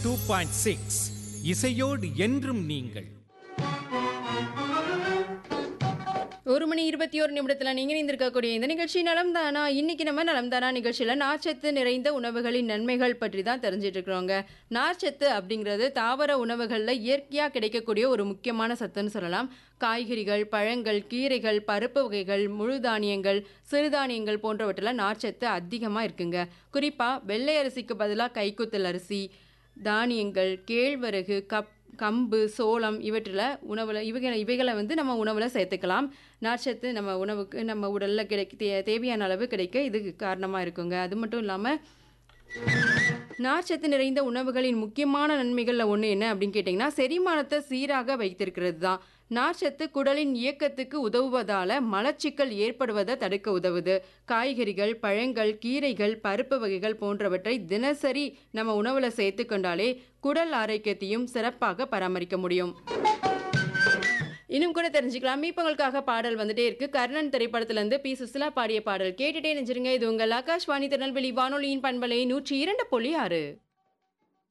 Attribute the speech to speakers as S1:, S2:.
S1: two point six இசையோடு என்றும் நீங்கள்
S2: ஒரு மணி இருபத்தி ஒரு நிமிடத்தில் நீங்கள் இணைந்திருக்கக்கூடிய இந்த நிகழ்ச்சி நலம் தானா இன்னைக்கு நம்ம நலம் தானா நிகழ்ச்சியில் நார்ச்சத்து நிறைந்த உணவுகளின் நன்மைகள் பற்றி தான் தெரிஞ்சிட்டு இருக்கிறோங்க நார்ச்சத்து அப்படிங்கிறது தாவர உணவுகளில் இயற்கையாக கிடைக்கக்கூடிய ஒரு முக்கியமான சத்துன்னு சொல்லலாம் காய்கறிகள் பழங்கள் கீரைகள் பருப்பு வகைகள் முழு தானியங்கள் சிறுதானியங்கள் போன்றவற்றில் நார்ச்சத்து அதிகமாக இருக்குங்க குறிப்பாக வெள்ளை அரிசிக்கு பதிலாக கைக்குத்தல் அரிசி தானியங்கள் கேழ்வரகு கப் கம்பு சோளம் இவற்றில் உணவில் இவைகளை இவைகளை வந்து நம்ம உணவில் சேர்த்துக்கலாம் நார்ச்சத்து நம்ம உணவுக்கு நம்ம உடலில் கிடைக்க தே தேவையான அளவு கிடைக்க இது காரணமாக இருக்குங்க அது மட்டும் இல்லாமல் நார்ச்சத்து நிறைந்த உணவுகளின் முக்கியமான நன்மைகளில் ஒன்று என்ன அப்படின்னு கேட்டிங்கன்னா செரிமானத்தை சீராக வைத்திருக்கிறது தான் நார்ச்சத்து குடலின் இயக்கத்துக்கு உதவுவதால் மலச்சிக்கல் ஏற்படுவதை தடுக்க உதவுது காய்கறிகள் பழங்கள் கீரைகள் பருப்பு வகைகள் போன்றவற்றை தினசரி நம்ம உணவில் சேர்த்து கொண்டாலே குடல் ஆரோக்கியத்தையும் சிறப்பாக பராமரிக்க முடியும் இன்னும் கூட தெரிஞ்சுக்கலாம் மீப்பங்களுக்காக பாடல் வந்துட்டே இருக்கு கர்ணன் திரைப்படத்திலிருந்து பி சுசிலா பாடிய பாடல் கேட்டுட்டே நெஞ்சிருங்க இது உங்கள் ஆகாஷ்வாணி திருநெல்வேலி வானொலியின் பண்பலை நூற்றி இரண்டு புள்ளி ஆறு